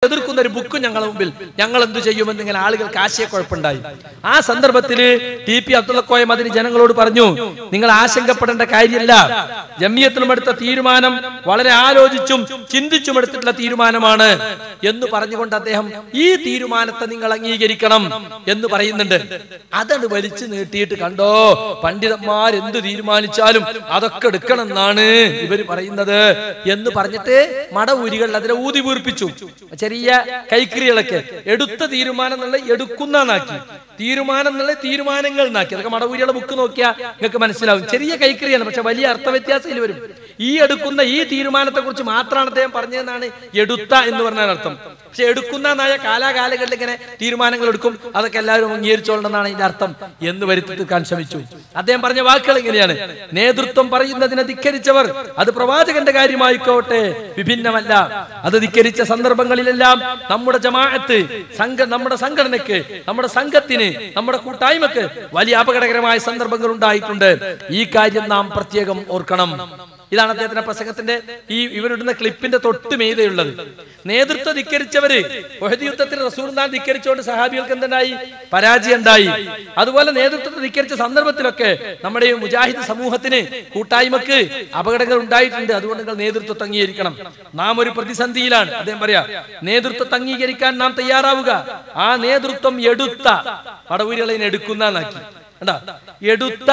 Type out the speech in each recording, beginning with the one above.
എതിർക്കുന്ന ഒരു ബുക്കും ഞങ്ങളുടെ മുമ്പിൽ ഞങ്ങൾ എന്തു ചെയ്യുമെന്ന് ഇങ്ങനെ ആളുകൾക്ക് ആശയക്കുഴപ്പമുണ്ടായി ആ സന്ദർഭത്തിൽ ടി പി അബ്ദുള്ളക്കോയ മതിന് ജനങ്ങളോട് പറഞ്ഞു നിങ്ങൾ ആശങ്കപ്പെടേണ്ട കാര്യമില്ല ജമിയത്തിലും എടുത്ത തീരുമാനം വളരെ ആലോചിച്ചും ചിന്തിച്ചും എടുത്തിട്ടുള്ള തീരുമാനമാണ് എന്ന് പറഞ്ഞുകൊണ്ട് അദ്ദേഹം ഈ തീരുമാനത്തെ നിങ്ങൾ അംഗീകരിക്കണം എന്ന് പറയുന്നുണ്ട് അതത് വലിച്ചു നീട്ടിയിട്ട് കണ്ടോ പണ്ഡിതന്മാർ എന്ത് തീരുമാനിച്ചാലും അതൊക്കെ എടുക്കണം എന്നാണ് ഇവർ പറയുന്നത് എന്ന് പറഞ്ഞിട്ട് മടവൂരികൾ അതിനെ ഊതി വീർപ്പിച്ചു ചെറിയ കൈക്രികളൊക്കെ എടുത്ത തീരുമാനം എന്നുള്ള എടുക്കുന്നാക്കി തീരുമാനം എന്നുള്ള തീരുമാനങ്ങൾ എന്നാക്കി അതൊക്കെ മടവൂരിയുടെ ബുക്ക് നോക്കിയാൽ നിങ്ങൾക്ക് മനസ്സിലാവും ചെറിയ കൈക്രിയാണ് പക്ഷെ വലിയ അർത്ഥവ്യത്യാസം ഇതിൽ വരും ഈ എടുക്കുന്ന ഈ തീരുമാനത്തെ കുറിച്ച് മാത്രമാണ് അദ്ദേഹം പറഞ്ഞതെന്നാണ് എടുത്ത എന്ന് പറഞ്ഞാൽ അർത്ഥം പക്ഷെ എടുക്കുന്ന എന്നായ കാലാകാലങ്ങളിൽ ഇങ്ങനെ തീരുമാനങ്ങൾ എടുക്കും അതൊക്കെ എല്ലാവരും അംഗീകരിച്ചോളണമെന്നാണ് ഇതിന്റെ അർത്ഥം എന്ന് വരുത്തി തീർക്കാൻ ശ്രമിച്ചു അദ്ദേഹം പറഞ്ഞ വാക്കുകൾ എങ്ങനെയാണ് നേതൃത്വം പറയുന്നതിനെ ധിക്കരിച്ചവർ അത് പ്രവാചകന്റെ കാര്യമായിക്കോട്ടെ വിഭിന്നമല്ല അത് ധിക്കരിച്ച സന്ദർഭങ്ങളിലെല്ലാം നമ്മുടെ ജമാഅത്ത് സംഘ നമ്മുടെ സംഘടനയ്ക്ക് നമ്മുടെ സംഘത്തിന് നമ്മുടെ കൂട്ടായ്മക്ക് വലിയ അപകടകരമായ സന്ദർഭങ്ങൾ ഉണ്ടായിട്ടുണ്ട് ഈ കാര്യം നാം പ്രത്യേകം ഓർക്കണം ഇതാണ് അദ്ദേഹത്തിന്റെ പ്രസംഗത്തിന്റെ ഈ ഇവരിടുന്ന ക്ലിപ്പിന്റെ തൊട്ട് മീതെയുള്ളത് നേതൃത്വം ധിക്കരിച്ചവര് ഒഹദ് യുദ്ധത്തിൽ റസൂൽദാൻ ധിക്കരിച്ചുകൊണ്ട് സഹാബികൾക്ക് എന്തുണ്ടായി പരാജയം ഉണ്ടായി അതുപോലെ നേതൃത്വത്തെ ധിക്കരിച്ച സന്ദർഭത്തിലൊക്കെ നമ്മുടെ ഈ മുജാഹിദ് സമൂഹത്തിന് കൂട്ടായ്മക്ക് അപകടങ്ങൾ ഉണ്ടായിട്ടുണ്ട് അതുകൊണ്ട് നിങ്ങൾ നേതൃത്വത്തെ അംഗീകരിക്കണം നാം ഒരു പ്രതിസന്ധിയിലാണ് അദ്ദേഹം പറയാ നേതൃത്വത്തെ അംഗീകരിക്കാൻ നാം തയ്യാറാവുക ആ നേതൃത്വം എടുത്ത പടവൂരികളെ എടുക്കുന്ന നാക്കി കണ്ടാ എടുത്ത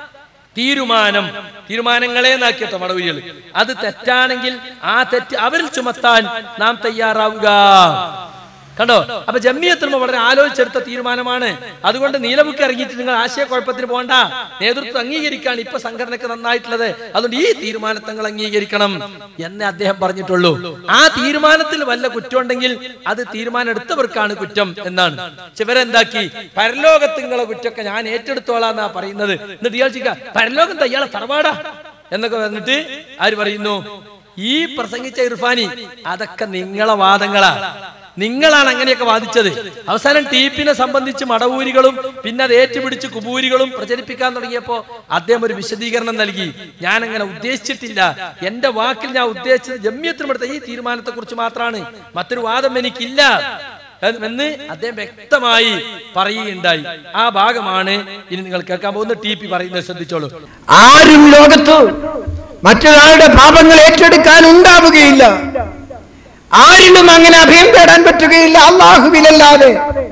തീരുമാനം തീരുമാനങ്ങളെ നാക്കിയട്ടോ മടവൂരികൾ അത് തെറ്റാണെങ്കിൽ ആ തെറ്റ് അവരിൽ ചുമത്താൻ നാം തയ്യാറാവുക കണ്ടോ അപ്പൊ ജമ്മിയത്തുമ്പോ വളരെ ആലോചിച്ചെടുത്ത തീരുമാനമാണ് അതുകൊണ്ട് നീലബുക്ക് ഇറങ്ങിയിട്ട് നിങ്ങൾ ആശയക്കുഴപ്പത്തിന് പോകണ്ട നേതൃത്വം അംഗീകരിക്കാൻ ഇപ്പൊ സംഘടനക്ക് നന്നായിട്ടുള്ളത് അതുകൊണ്ട് ഈ തീരുമാനത്തെ നിങ്ങൾ അംഗീകരിക്കണം എന്നേ അദ്ദേഹം പറഞ്ഞിട്ടുള്ളൂ ആ തീരുമാനത്തിൽ വല്ല കുറ്റം ഉണ്ടെങ്കിൽ അത് തീരുമാനം എടുത്തവർക്കാണ് കുറ്റം എന്നാണ് പക്ഷെ ഇവരെന്താക്കി പരലോകത്തിങ്ങളെ കുറ്റമൊക്കെ ഞാൻ ഏറ്റെടുത്തോളാന്നാ പറയുന്നത് എന്നിട്ട് ഇയാൾ ചോദിക്കുക പരലോകം എന്താ ഇയാളെ തറവാടാ എന്നൊക്കെ പറഞ്ഞിട്ട് ആര് പറയുന്നു ഈ പ്രസംഗിച്ച ഇർഫാനി അതൊക്കെ നിങ്ങളെ വാദങ്ങളാ നിങ്ങളാണ് അങ്ങനെയൊക്കെ വാദിച്ചത് അവസാനം ടീപ്പിനെ സംബന്ധിച്ച് മടവൂരികളും പിന്നെ അത് ഏറ്റുപിടിച്ച് കുബൂരികളും പ്രചരിപ്പിക്കാൻ തുടങ്ങിയപ്പോ അദ്ദേഹം ഒരു വിശദീകരണം നൽകി ഞാൻ അങ്ങനെ ഉദ്ദേശിച്ചിട്ടില്ല എന്റെ വാക്കിൽ ഞാൻ ഉദ്ദേശിച്ചത് ജമ്യത്തിനെടുത്ത ഈ തീരുമാനത്തെ കുറിച്ച് മാത്രമാണ് മറ്റൊരു വാദം എനിക്കില്ല എന്ന് അദ്ദേഹം വ്യക്തമായി പറയുകയുണ്ടായി ആ ഭാഗമാണ് ഇനി നിങ്ങൾ കേൾക്കാൻ പോകുന്ന ടി പി പറയുന്നത് ശ്രദ്ധിച്ചോളൂ ആരും ലോകത്ത് മറ്റൊരാളുടെ പാപങ്ങൾ ഏറ്റെടുക്കാൻ ഉണ്ടാവുകയില്ല ആരിലും അങ്ങനെ അഭയം തേടാൻ പറ്റുകയില്ല അള്ളാഹുവിലല്ലാതെ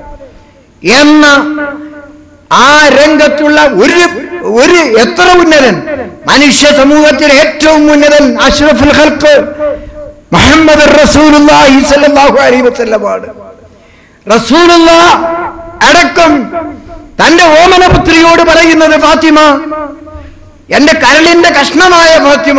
എന്ന ആ രംഗത്തുള്ള ഒരു ഒരു എത്ര ഉന്നതൻ മനുഷ്യ സമൂഹത്തിൽ ഏറ്റവും ഉന്നതൻ അഷ്റഫുൽ ഹൽക്ക് മുഹമ്മദ് റസൂലുള്ളാഹി സ്വല്ലല്ലാഹു അലൈഹി വസല്ലമാണ് റസൂലുള്ള അടക്കം തന്റെ ഓമനപുത്രിയോട് പറയുന്നത് ഫാത്തിമ എന്റെ കരളിന്റെ കഷ്ണമായ ഫാത്തിമ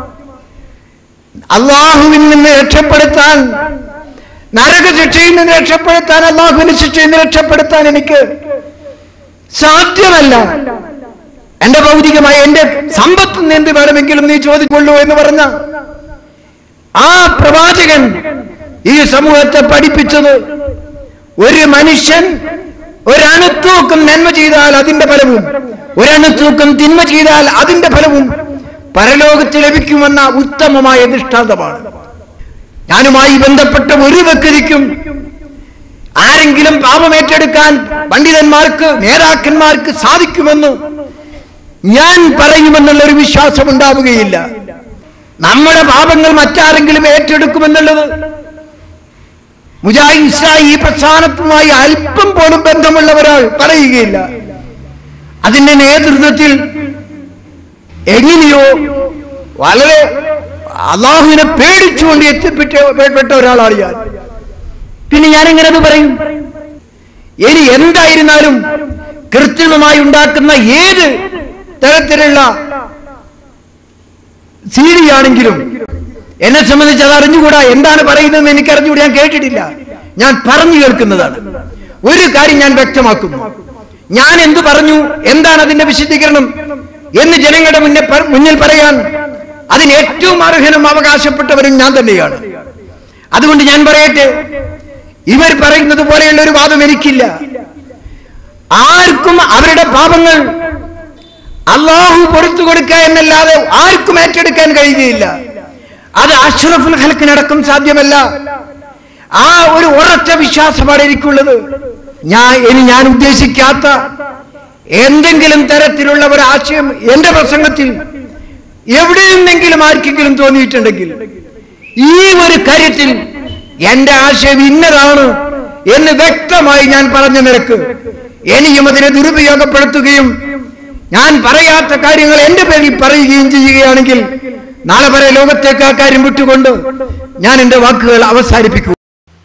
അള്ളാഹുവിൽ നിന്ന് രക്ഷപ്പെടുത്താൻ നരക ശിക്ഷയിൽ നിന്ന് രക്ഷപ്പെടുത്താൻ അള്ളാഹുവിന്റെ ശിക്ഷയിൽ നിന്ന് രക്ഷപ്പെടുത്താൻ എനിക്ക് സാധ്യമല്ല എന്റെ ഭൗതികമായ എന്റെ സമ്പത്ത് നിന്ന് എന്ത് വേണമെങ്കിലും നീ ചോദിക്കൊള്ളൂ എന്ന് പറഞ്ഞ ആ പ്രവാചകൻ ഈ സമൂഹത്തെ പഠിപ്പിച്ചത് ഒരു മനുഷ്യൻ ഒരണുത്തൂക്കം നന്മ ചെയ്താൽ അതിന്റെ ഫലവും ഒരണുത്തൂക്കം തിന്മ ചെയ്താൽ അതിന്റെ ഫലവും പരലോകത്ത് ലഭിക്കുമെന്ന ഉത്തമമായ ദൃഷ്ടാന്തമാണ് ഞാനുമായി ബന്ധപ്പെട്ട ഒരു വ്യക്തിക്കും ആരെങ്കിലും പാപം ഏറ്റെടുക്കാൻ പണ്ഡിതന്മാർക്ക് നേതാക്കന്മാർക്ക് സാധിക്കുമെന്ന് ഞാൻ പറയുമെന്നുള്ള ഒരു വിശ്വാസം ഉണ്ടാവുകയില്ല നമ്മുടെ പാപങ്ങൾ മറ്റാരെങ്കിലും ഏറ്റെടുക്കുമെന്നുള്ളത് മുജാഹിദ് ഇസ്ലാം ഈ പ്രസ്ഥാനത്തുമായി അല്പം പോലും ബന്ധമുള്ള ഒരാൾ പറയുകയില്ല അതിന്റെ നേതൃത്വത്തിൽ എങ്ങനെയോ വളരെ അള്ളാഹുവിനെ പേടിച്ചുകൊണ്ട് എത്തിപ്പെട്ട പെട്ട ഒരാളാണ് ഞാൻ പിന്നെ ഞാൻ എങ്ങനെ അത് പറയും ഇനി എന്തായിരുന്നാലും കൃത്രിമമായി ഉണ്ടാക്കുന്ന ഏത് തരത്തിലുള്ള സീഡിയാണെങ്കിലും എന്നെ സംബന്ധിച്ച് അത് അറിഞ്ഞുകൂടാ എന്താണ് പറയുന്നതെന്ന് എനിക്ക് അറിഞ്ഞുകൂടാ ഞാൻ കേട്ടിട്ടില്ല ഞാൻ പറഞ്ഞു കേൾക്കുന്നതാണ് ഒരു കാര്യം ഞാൻ വ്യക്തമാക്കുന്നു ഞാൻ എന്തു പറഞ്ഞു എന്താണ് അതിന്റെ വിശദീകരണം എന്ന് ജനങ്ങളുടെ മുന്നേ പ- മുന്നിൽ പറയാൻ അതിന് ഏറ്റവും അർഹനും അവകാശപ്പെട്ടവരും ഞാൻ തന്നെയാണ് അതുകൊണ്ട് ഞാൻ പറയട്ടെ ഇവർ പറയുന്നത് പോലെയുള്ള ഒരു വാദം എനിക്കില്ല ആർക്കും അവരുടെ പാപങ്ങൾ അള്ളാഹു പൊറത്തു കൊടുക്കുക എന്നല്ലാതെ ആർക്കും ഏറ്റെടുക്കാൻ കഴിയുകയില്ല അത് അഷ്റഫുൽ ഹൽക്കിനടക്കം സാധ്യമല്ല ആ ഒരു ഉറച്ച വിശ്വാസമാണ് എനിക്കുള്ളത് ഞാൻ ഇനി ഞാൻ ഉദ്ദേശിക്കാത്ത എന്തെങ്കിലും തരത്തിലുള്ള ഒരു ആശയം എന്റെ പ്രസംഗത്തിൽ എവിടെയെന്നെങ്കിലും ആർക്കെങ്കിലും തോന്നിയിട്ടുണ്ടെങ്കിൽ ഈ ഒരു കാര്യത്തിൽ എന്റെ ആശയം ഇന്നതാണ് എന്ന് വ്യക്തമായി ഞാൻ പറഞ്ഞ നിരക്ക് ഇനിയും അതിനെ ദുരുപയോഗപ്പെടുത്തുകയും ഞാൻ പറയാത്ത കാര്യങ്ങൾ എന്റെ പേരിൽ പറയുകയും ചെയ്യുകയാണെങ്കിൽ നാളെ വരെ ലോകത്തേക്ക് ആ കാര്യം വിട്ടുകൊണ്ട് ഞാൻ എന്റെ വാക്കുകൾ അവസാനിപ്പിക്കും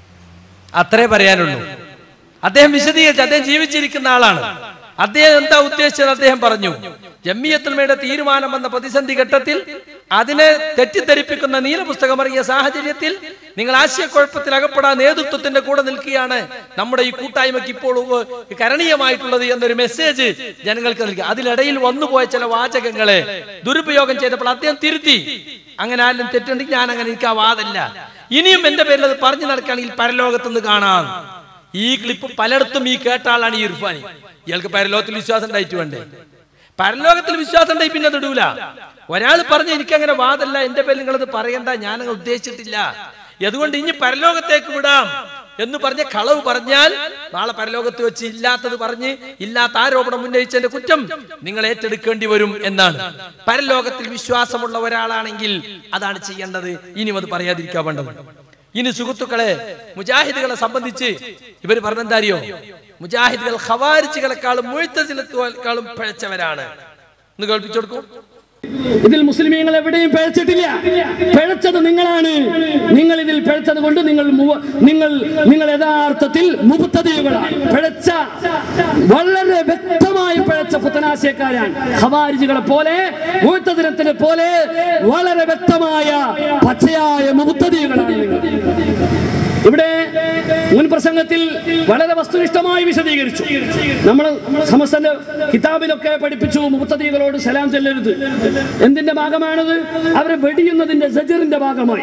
അത്രേ പറയാനുള്ളൂ അദ്ദേഹം വിശദീകരിച്ച് അദ്ദേഹം ജീവിച്ചിരിക്കുന്ന ആളാണ് അദ്ദേഹം എന്താ ഉദ്ദേശിച്ചത് അദ്ദേഹം പറഞ്ഞു ജമ്മിയത്തുൽമയുടെ തീരുമാനം വന്ന പ്രതിസന്ധി ഘട്ടത്തിൽ അതിനെ തെറ്റിദ്ധരിപ്പിക്കുന്ന നീലപുസ്തകം ഇറങ്ങിയ സാഹചര്യത്തിൽ നിങ്ങൾ ആശയക്കുഴപ്പത്തിൽ അകപ്പെടാൻ നേതൃത്വത്തിന്റെ കൂടെ നിൽക്കുകയാണ് നമ്മുടെ ഈ കൂട്ടായ്മയ്ക്ക് ഇപ്പോൾ ഉവ്വ് കരണീയമായിട്ടുള്ളത് എന്നൊരു മെസ്സേജ് ജനങ്ങൾക്ക് നൽകി അതിനിടയിൽ വന്നുപോയ ചില വാചകങ്ങളെ ദുരുപയോഗം ചെയ്തപ്പോൾ അദ്ദേഹം തിരുത്തി അങ്ങനെ ആരും തെറ്റുണ്ടെങ്കിൽ ഞാൻ അങ്ങനെ എനിക്ക് ആ വാദമില്ല ഇനിയും എന്റെ പേരിൽ അത് പറഞ്ഞു നടക്കുകയാണെങ്കിൽ പരലോകത്തുനിന്ന് കാണാം ഈ ക്ലിപ്പ് പലയിടത്തും ഈ കേട്ട ആളാണ് ഈ ഇർഫാനി ഇയാൾക്ക് പരലോകത്തിൽ വിശ്വാസം ഉണ്ടായിട്ട് വേണ്ടേ പരലോകത്തിൽ വിശ്വാസം ഉണ്ടായി പിന്നെ അത് ഇടൂല ഒരാൾ പറഞ്ഞ് എനിക്ക് അങ്ങനെ വാദമല്ല എന്റെ പേരിൽ നിങ്ങളത് പറയണ്ട ഞാൻ അങ്ങനെ ഉദ്ദേശിച്ചിട്ടില്ല അതുകൊണ്ട് ഇനി പരലോകത്തേക്ക് വിടാം എന്ന് പറഞ്ഞ കളവ് പറഞ്ഞാൽ നാളെ പരലോകത്ത് വെച്ച് ഇല്ലാത്തത് പറഞ്ഞ് ഇല്ലാത്ത ആരോപണം ഉന്നയിച്ചതിന്റെ കുറ്റം നിങ്ങൾ ഏറ്റെടുക്കേണ്ടി വരും എന്നാണ് പരലോകത്തിൽ വിശ്വാസമുള്ള ഒരാളാണെങ്കിൽ അതാണ് ചെയ്യേണ്ടത് ഇനിയും അത് പറയാതിരിക്കാൻ വേണ്ടത് ഇനി സുഹൃത്തുക്കളെ മുജാഹിദുകളെ സംബന്ധിച്ച് ഇവർ പറഞ്ഞെന്താ അറിയോ മുജാഹിദുകൾ ഖവാരിച്ചുകളെക്കാളും മുഴുത്തതിലെക്കാളും പിഴച്ചവരാണ് ഒന്ന് കേൾപ്പിച്ചു കൊടുക്കും ഇതിൽ മുസ്ലിമീങ്ങൾ എവിടെയും പിഴച്ചിട്ടില്ല പിഴച്ചത് നിങ്ങളാണ് നിങ്ങൾ ഇതിൽ പിഴച്ചത് കൊണ്ട് നിങ്ങൾ മുവ- നിങ്ങൾ നിങ്ങൾ യഥാർത്ഥത്തിൽ മുബത്തതയുകളാണ് പിഴച്ച വളരെ വ്യക്തമായി പിഴച്ച പുത്തനാശയക്കാരാണ് ഖവാരിജുകളെ പോലെ മുഴുത്തതിനത്തിനെ പോലെ വളരെ വ്യക്തമായ പച്ചയായ മുബത്തതയുകളാണ് നിങ്ങൾ ഇവിടെ മുൻ പ്രസംഗത്തിൽ വളരെ വസ്തുനിഷ്ഠമായി വിശദീകരിച്ചു നമ്മൾ സമസ്തന്റെ കിതാബിലൊക്കെ പഠിപ്പിച്ചു മുത്തദീകളോട് സലാം ചെല്ലരുത് എന്തിന്റെ ഭാഗമാണത് അവരെ വെടിയുന്നതിന്റെ സജറിന്റെ ഭാഗമായി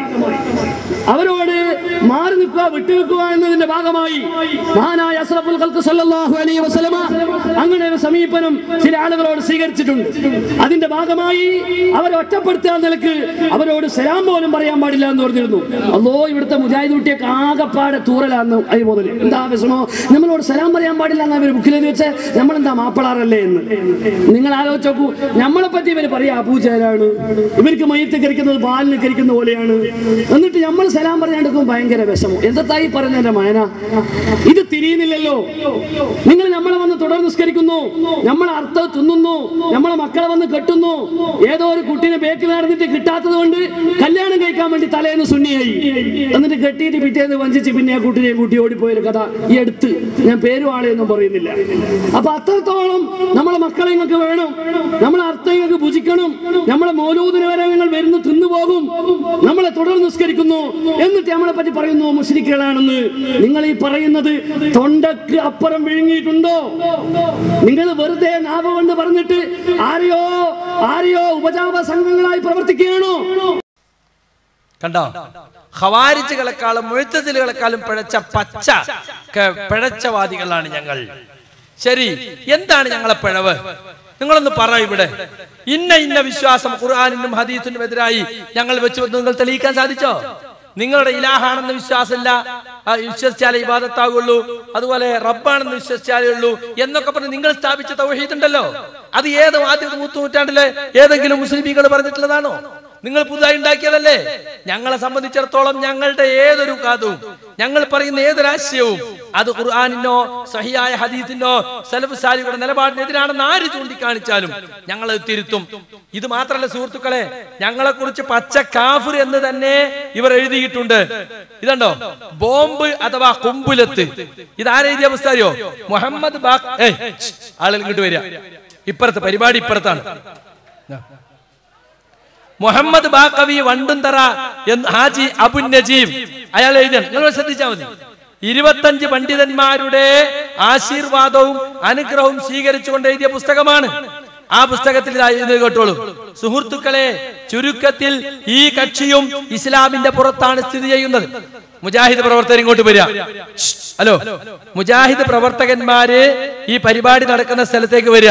അവരോട് മാറി നിൽക്കുക വിട്ടുനിൽക്കുക എന്നതിന്റെ ഭാഗമായി മഹാനായ അസ്രഫുൽ ഖൽഖ് സല്ലല്ലാഹു അലൈഹി വസല്ലമ അങ്ങനെ ഒരു സമീപനം ചില ആളുകളോട് സ്വീകരിച്ചിട്ടുണ്ട് അതിന്റെ ഭാഗമായി അവരെ ഒറ്റപ്പെടുത്തുക എന്ന നിലക്ക് അവരോട് സലാം പോലും പറയാൻ പാടില്ല എന്ന് പറഞ്ഞിരുന്നു അല്ലോ ഇവിടുത്തെ മുജാഹിദ് കുട്ടിയൊക്കെ ആകപ്പാടെ തൂറലാന്ന് അത് മുതൽ എന്താ വിഷമോ നമ്മളോട് സലാം പറയാൻ പാടില്ല എന്ന് അവർ ബുക്കിലെന്ന് വെച്ചാൽ നമ്മളെന്താ മാപ്പിളാറല്ലേ എന്ന് നിങ്ങൾ ആലോചിച്ച് നോക്കൂ നമ്മളെ പറ്റി ഇവർ പറയാ അപൂജാരാണ് ഇവർക്ക് മയ്യത്ത് കരിക്കുന്നത് പാലിന് കരിക്കുന്ന പോലെയാണ് എന്നിട്ട് നമ്മൾ സലാം പറയാണ്ടിരിക്കും ഭയങ്കര വിഷമം എന്തായി പറയുന്നതിന്റെ മയന ഇത് തിരിയുന്നില്ലല്ലോ നിങ്ങൾ നമ്മളെ വന്ന് തുടർ നിസ്കരിക്കുന്നു നമ്മളെ അർത്ഥം തിന്നുന്നു നമ്മളെ മക്കളെ വന്ന് കെട്ടുന്നു ഏതോ ഒരു കുട്ടീനെ ബേക്ക് നടന്നിട്ട് കിട്ടാത്തത് കൊണ്ട് കല്യാണം കഴിക്കാൻ വേണ്ടി തലേന്ന് സുന്നിയായി എന്നിട്ട് കെട്ടിയിട്ട് പിറ്റേന്ന് വഞ്ചിച്ച് പിന്നെ ആ കുട്ടിനെ കൂട്ടി ഓടിപ്പോയൊരു കഥ ഈ അടുത്ത് ഞാൻ പേരും ആളെയൊന്നും പറയുന്നില്ല അപ്പൊ അത്രത്തോളം നമ്മളെ മക്കളെ നിങ്ങൾക്ക് വേണം നമ്മളെ അർത്ഥം നിങ്ങൾക്ക് ഭുജിക്കണം നമ്മളെ മോലൂദിന് വരെ നിങ്ങൾ വരുന്നു തിന്നുപോകും നമ്മളെ തുടർ നിസ്കരിക്കുന്നു എന്നിട്ട് നമ്മളെ പറ്റി പറയുന്നു മുസ്ലിക്കുകളാണെന്ന് നിങ്ങൾ ഈ പറയുന്നത് തൊണ്ടക്ക് അപ്പുറം വിഴുങ്ങിയിട്ടുണ്ടോ നിങ്ങൾ വെറുതെ നാവ കൊണ്ട് പറഞ്ഞിട്ട് ആരെയോ ആരെയോ ഉപജാപ സംഘങ്ങളായി പ്രവർത്തിക്കുകയാണോ കണ്ടോ ഖവാരിച്ചുകളെക്കാളും മുഴുത്തതിലുകളെക്കാളും പിഴച്ച പച്ച ക- പിഴച്ചവാദികളാണ് ഞങ്ങൾ ശരി എന്താണ് ഞങ്ങളെ പിഴവ് നിങ്ങളൊന്ന് പറ ഇവിടെ ഇന്ന ഇന്ന വിശ്വാസം ഖുർആാനിനും ഹദീസിനും എതിരായി ഞങ്ങൾ വെച്ച് വന്ന് നിങ്ങൾ തെളിയിക്കാൻ സാധിച്ചോ നിങ്ങളുടെ ഇലാഹാണെന്ന് വിശ്വാസമില്ല ആ, വിശ്വസിച്ചാലേ ഇബാദത്താകുള്ളൂ അതുപോലെ റബ്ബാണെന്ന് വിശ്വസിച്ചാലേ ഉള്ളൂ എന്നൊക്കെ പറഞ്ഞ് നിങ്ങൾ സ്ഥാപിച്ച തൗഹീദ് ഉണ്ടല്ലോ അത് ഏത് ആദ്യത്തെ നൂറ്റാണ്ടിലെ ഏതെങ്കിലും മുസ്ലിമീങ്ങൾ പറഞ്ഞിട്ടുള്ളതാണോ നിങ്ങൾ പുതുതായി ഉണ്ടാക്കിയതല്ലേ ഞങ്ങളെ സംബന്ധിച്ചിടത്തോളം ഞങ്ങളുടെ ഏതൊരു കാതും ഞങ്ങൾ പറയുന്ന ഏതൊരു ആശയവും അത് ഖുർആാനിനോ സഹിയായ ഹദീസിനോ സലഫ് സാലിയുടെ നിലപാടിനെതിരാണെന്ന് ആര് ചൂണ്ടിക്കാണിച്ചാലും ഞങ്ങൾ അത് തിരുത്തും ഇത് മാത്രമല്ല സുഹൃത്തുക്കളെ ഞങ്ങളെ കുറിച്ച് പച്ച കാഫിർ എന്ന് തന്നെ ഇവർ എഴുതിയിട്ടുണ്ട് ഇതുണ്ടോ ബോംബ് അഥവാ കുമ്പുലത്ത് ഇത് ആരെഴുതിയ അവസ്ഥ അറിയോ മുഹമ്മദ് ബാ ഏയ് ആളുകൾ ഇങ്ങോട്ട് വരിക ഇപ്പുറത്ത് പരിപാടി ഇപ്പുറത്താണ് മുഹമ്മദ് ബാക്കവി വണ്ടുന്തറ എന്ന് ഹാജി അബു നജീബ് അയാൾ എഴുതിയാണ് നിങ്ങൾ ശ്രദ്ധിച്ചാൽ മതി ഇരുപത്തഞ്ച് പണ്ഡിതന്മാരുടെ ആശീർവാദവും അനുഗ്രഹവും സ്വീകരിച്ചുകൊണ്ട് എഴുതിയ പുസ്തകമാണ് ആ പുസ്തകത്തിൽ ഇതാ എഴുതുന്നത് കേട്ടോളൂ സുഹൃത്തുക്കളെ ചുരുക്കത്തിൽ ഈ കക്ഷിയും ഇസ്ലാമിന്റെ പുറത്താണ് സ്ഥിതി ചെയ്യുന്നത് മുജാഹിദ് പ്രവർത്തകർ ഇങ്ങോട്ട് വരിക ഹലോ മുജാഹിദ് പ്രവർത്തകന്മാര് ഈ പരിപാടി നടക്കുന്ന സ്ഥലത്തേക്ക് വരിക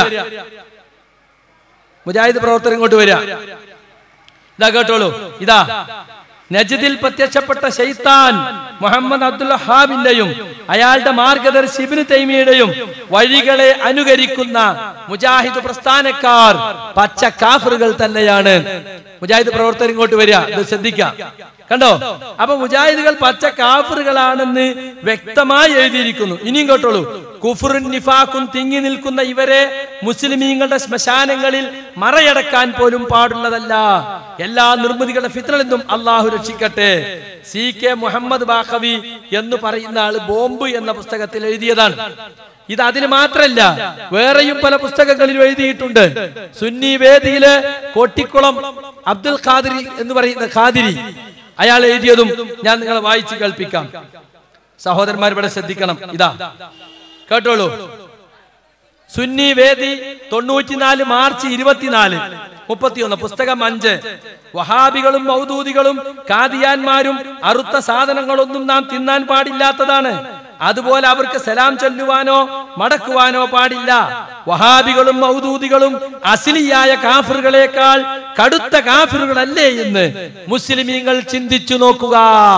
മുജാഹിദ് പ്രവർത്തകർ ഇങ്ങോട്ട് വരിക ഇതാ കേട്ടോളൂ ഇതാ നജദിൽ പ്രത്യക്ഷപ്പെട്ട ഷെയ്ത്താൻ മുഹമ്മദ് അബ്ദുൽ വഹാബിന്റെയും അയാളുടെ മാർഗദർശി ഇബ്നു തൈമിയുടെയും വഴികളെ അനുകരിക്കുന്ന മുജാഹിദ് പ്രസ്ഥാനക്കാർ പച്ച കാഫറുകൾ തന്നെയാണ് മുജാഹിദ് പ്രവർത്തകർ ഇങ്ങോട്ട് വരിക ഇത് ശ്രദ്ധിക്കാം കണ്ടോ അപ്പൊ മുജാഹിദുകൾ പച്ച കാഫറുകളാണെന്ന് വ്യക്തമായി എഴുതിയിരിക്കുന്നു ഇനിയും കേട്ടോളൂ കുഫറുൻ നിഫാക്കും തിങ്ങി നിൽക്കുന്ന ഇവരെ മുസ്ലിമീങ്ങളുടെ ശ്മശാനങ്ങളിൽ മറയടക്കാൻ പോലും പാടുള്ളതല്ല എല്ലാ നിർമ്മിതികളുടെ ഫിത്രൽ നിന്നും അള്ളാഹു രക്ഷിക്കട്ടെ സി കെ മുഹമ്മദ് ബാഖവി എന്ന് പറയുന്ന ആള് ബോംബ് എന്ന പുസ്തകത്തിൽ എഴുതിയതാണ് ഇത് അതിന് മാത്രല്ല വേറെയും പല പുസ്തകങ്ങളിലും എഴുതിയിട്ടുണ്ട് സുന്നി വേദിയിലെ കോട്ടിക്കുളം അബ്ദുൽ ഖാദിരി എന്ന് പറയുന്ന ഖാദിരി അയാൾ എഴുതിയതും ഞാൻ നിങ്ങളെ വായിച്ച് കേൾപ്പിക്കാം സഹോദരന്മാർ ഇവിടെ ശ്രദ്ധിക്കണം ഇതാ കേട്ടോളൂ സുന്നി വേദി തൊണ്ണൂറ്റിനാല് മാർച്ച് ഇരുപത്തിനാല് മുപ്പത്തിയൊന്ന് പുസ്തകം അഞ്ച് വഹാബികളും മൗദൂദികളും കാദിയാന്മാരും അറുത്ത സാധനങ്ങളൊന്നും നാം തിന്നാൻ പാടില്ലാത്തതാണ് അതുപോലെ അവർക്ക് സലാം ചൊല്ലുവാനോ മടക്കുവാനോ പാടില്ല വഹാബികളും മൗദൂദികളും അസിലിയായ കാഫിറുകളെക്കാൾ കടുത്ത കാഫിറുകളല്ലേ എന്ന് മുസ്ലിമീങ്ങൾ ചിന്തിച്ചു നോക്കുക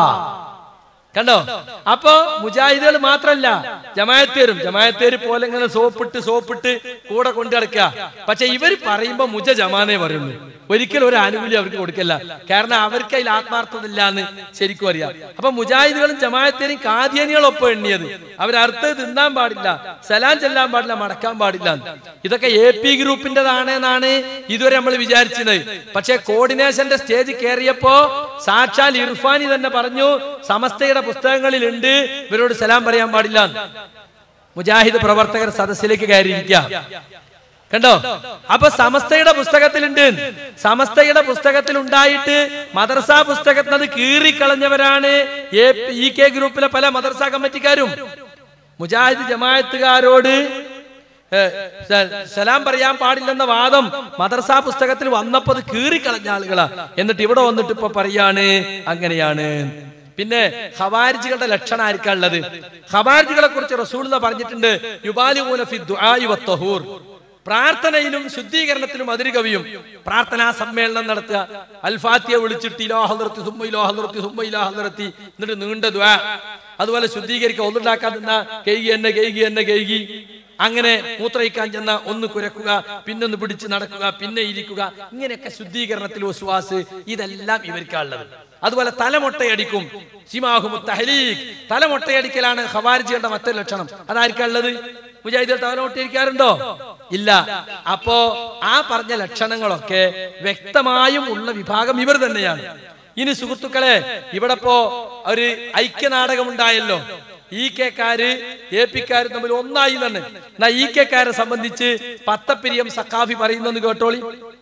കണ്ടോ അപ്പോ മുജാഹിദുകൾ മാത്രല്ല ജമായത്തേരും ജമായത്തേര് പോലെ ഇങ്ങനെ സോപ്പിട്ട് സോപ്പിട്ട് കൂടെ കൊണ്ടു നടക്കുക പക്ഷെ ഇവര് പറയുമ്പോ മുജ ജമാനേ പറയുന്നു ഒരിക്കലും ഒരു ആനുകൂല്യം അവർക്ക് കൊടുക്കില്ല കാരണം അവർക്ക് അതിൽ ആത്മാർത്ഥത ഇല്ല എന്ന് ശരിക്കും അറിയാം അപ്പൊ മുജാഹിദുകളും ജമായത്തേരും കാദ്യാനികളൊപ്പം എണ്ണിയത് അവരർത്ഥ തിന്നാൻ പാടില്ല സലാം ചെല്ലാൻ പാടില്ല മടക്കാൻ പാടില്ല ഇതൊക്കെ എ പി ഗ്രൂപ്പിന്റെതാണെന്നാണ് ഇതുവരെ നമ്മൾ വിചാരിച്ചത് പക്ഷെ കോർഡിനേഷന്റെ സ്റ്റേജ് കയറിയപ്പോ സാക്ഷാൽ ഇർഫാനി തന്നെ പറഞ്ഞു സമസ്തയുടെ പുസ്തകങ്ങളിൽ ഉണ്ട് ഇവരോട് സലാം പറയാൻ പാടില്ല മുജാഹിദ് പ്രവർത്തകർ സദസ്സിലേക്ക് കയറിയിരിക്കുക കണ്ടോ അപ്പൊ സമസ്തയുടെ പുസ്തകത്തിലുണ്ട് സമസ്തയുടെ പുസ്തകത്തിൽ ഉണ്ടായിട്ട് മദർസ പുസ്തകത്തിൽ അത് കീറിക്കളഞ്ഞവരാണ് എ ഇ കെ ഗ്രൂപ്പിലെ പല മദർസ കമ്മിറ്റിക്കാരും മുജാഹിദ് ജമാഅത്തുകാരോട് ഏ, സ- സലാം പറയാൻ പാടില്ലെന്ന വാദം മദർസ പുസ്തകത്തിൽ വന്നപ്പോ അത് കീറിക്കളഞ്ഞ ആളുകളാ എന്നിട്ട് ഇവിടെ വന്നിട്ട് ഇപ്പൊ പറയാണ് അങ്ങനെയാണ് പിന്നെ ഖവാരിജികളുടെ ലക്ഷണം ആയിരിക്കാ ഉള്ളത് ഖവാരിജികളെ കുറിച്ച് റസൂൽ പറഞ്ഞിട്ടുണ്ട് യുബാലിമൂന ഫി ദുആഇ വത്തഹൂർ പ്രാർത്ഥനയിലും ശുദ്ധീകരണത്തിലും അതിര് കവിയും പ്രാർത്ഥനാ സമ്മേളനം നടത്തുക അൽഫാത്തിയെ വിളിച്ചിട്ട് ഇലാഹ നിർത്തി സുമ്മ ഇലാഹ നിർത്തി സുമ്മ ഇലാഹ നിർത്തി എന്നിട്ട് നീണ്ട ദ്വാ അതുപോലെ ശുദ്ധീകരിക്കുക ഒന്നുണ്ടാക്കാൻ നിന്ന കെയ്കി എന്നെ കെയ്കി എന്നെ കെയ്കി അങ്ങനെ മൂത്രയിക്കാൻ ചെന്ന ഒന്ന് കുരക്കുക പിന്നൊന്ന് പിടിച്ച് നടക്കുക പിന്നെ ഇരിക്കുക ഇങ്ങനെയൊക്കെ ശുദ്ധീകരണത്തിൽ വിശ്വാസ് ഇതെല്ലാം ഇവർക്കാണുള്ളത് അതുപോലെ തലമൊട്ടയടിക്കും സിമാഹുമു തഹലീഖ് തലമൊട്ടയടിക്കലാണ് ഖവാരിജിയുടെ മറ്റൊരു ലക്ഷണം അതായിരിക്കാനുള്ളത് മുജാഹിദ് തലമൊട്ടയടിക്കാറുണ്ടോ ഇല്ല അപ്പോ ആ പറഞ്ഞ ലക്ഷണങ്ങളൊക്കെ വ്യക്തമായും ഉള്ള വിഭാഗം ഇവർ തന്നെയാണ് ഇനി സുഹൃത്തുക്കളെ ഇവിടെ ഇപ്പോ ഒരു ഐക്യനാടകം ഉണ്ടായല്ലോ ഇ കെക്കാര് എ പിക്കാര് തമ്മിൽ ഒന്നായി തന്നെ എന്നാ ഇ കെക്കാരെ സംബന്ധിച്ച് പത്തപ്പിരിയം സക്കാഫി പറയുന്നെന്ന് കേട്ടോളി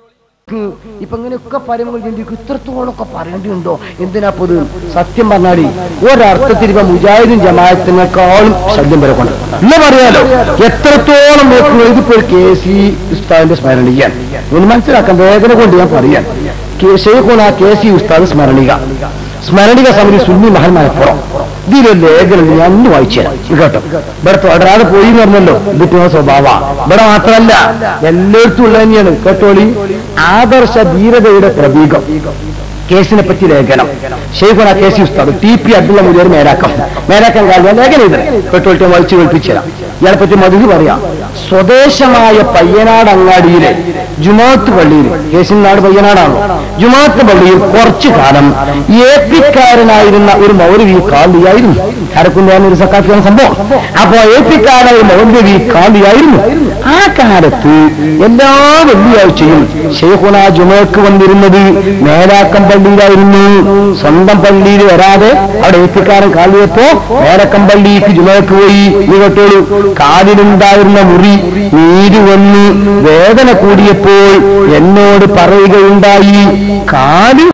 ഇപ്പൊ ഇങ്ങനെയൊക്കെ പറയുമ്പോൾ ചിന്തിക്കും ഇത്രത്തോളമൊക്കെ പറയേണ്ടിയുണ്ടോ എന്തിനാ പൊതു സത്യം പറഞ്ഞാല് ഒരർത്ഥത്തിൽ ഇപ്പൊ മുജാഹിദും ജമാഅത്തിനേക്കാളും ശല്യം വരെ കൊണ്ട് ഇന്ന് പറയാലോ എത്രത്തോളം നോക്കുന്നത് ഇതിപ്പോ ഒരു കെ സി ഉസ്താദിന്റെ സ്മരണീയ ഒന്ന് മനസ്സിലാക്കാൻ വേദന കൊണ്ട് ഞാൻ പറയാൻ ഷെയ്ഖുന കെ സി ഉസ്താദ് സ്മരണിക സ്മരണിക സമിതി സുന്നി മഹന്മാരപ്പുറം ഇതിലൊരു ലേഖനം ഞാൻ ഒന്ന് വായിച്ചു തരാം ഇത് കേട്ടോ ഇവിടെ തുടരാതെ പോയി എന്ന് പറഞ്ഞല്ലോ ഇതിട്ട് സ്വഭാവ ഇവിടെ മാത്രമല്ല എല്ലായിടത്തും ഉള്ളത് തന്നെയാണ് കേട്ടോളി ആദർശ ധീരതയുടെ പ്രതീകം കേസിനെ പറ്റി ലേഖനം ഷെയ്ഖുന കേസി ഉസ്താദ് ടി പി അബ്ദുള്ള മുജാർ മേരാക്കം മേരാക്കം കാലം ലേഖനം ഇത് കേട്ടോളിട്ട് ഞാൻ വായിച്ചു കേൾപ്പിച്ചു തരാം ഇയാളെ പറ്റി മധുരി പറയാം സ്വദേശമായ പയ്യനാട് അങ്ങാടിയിലെ ജുമാത്ത് പള്ളിയിൽ കേസിൻ നാട് പയ്യനാടാണോ ജുമാത്ത് പള്ളിയിൽ കുറച്ചു കാലം എ പിക്കാരനായിരുന്ന ഒരു മൗലവി കാളിയായിരുന്നു കരക്കുണ്ടായിരുന്ന ഒരു സക്കാഫിയാണ് സംഭവം അപ്പോ എ പിക്കാരനായ ഒരു മൗലവി കാളിയായിരുന്നു ആ കാലത്ത് എല്ലാ വെള്ളിയാഴ്ചയും ഷെയ്ഖുന ജുമക്ക് വന്നിരുന്നത് മേലാക്കം പള്ളിയിലായിരുന്നു സ്വന്തം പള്ളിയിൽ വരാതെ അവിടെ എ പിക്കാരൻ കാളിയപ്പോ മേലക്കം പള്ളിക്ക് ജുമക്ക് പോയി നീ കേട്ടോളൂ കാലിലുണ്ടായിരുന്ന മുറി നീര് വന്ന് വേദന കൂടിയപ്പോൾ എന്നോട് പറയുകയുണ്ടായി കാല്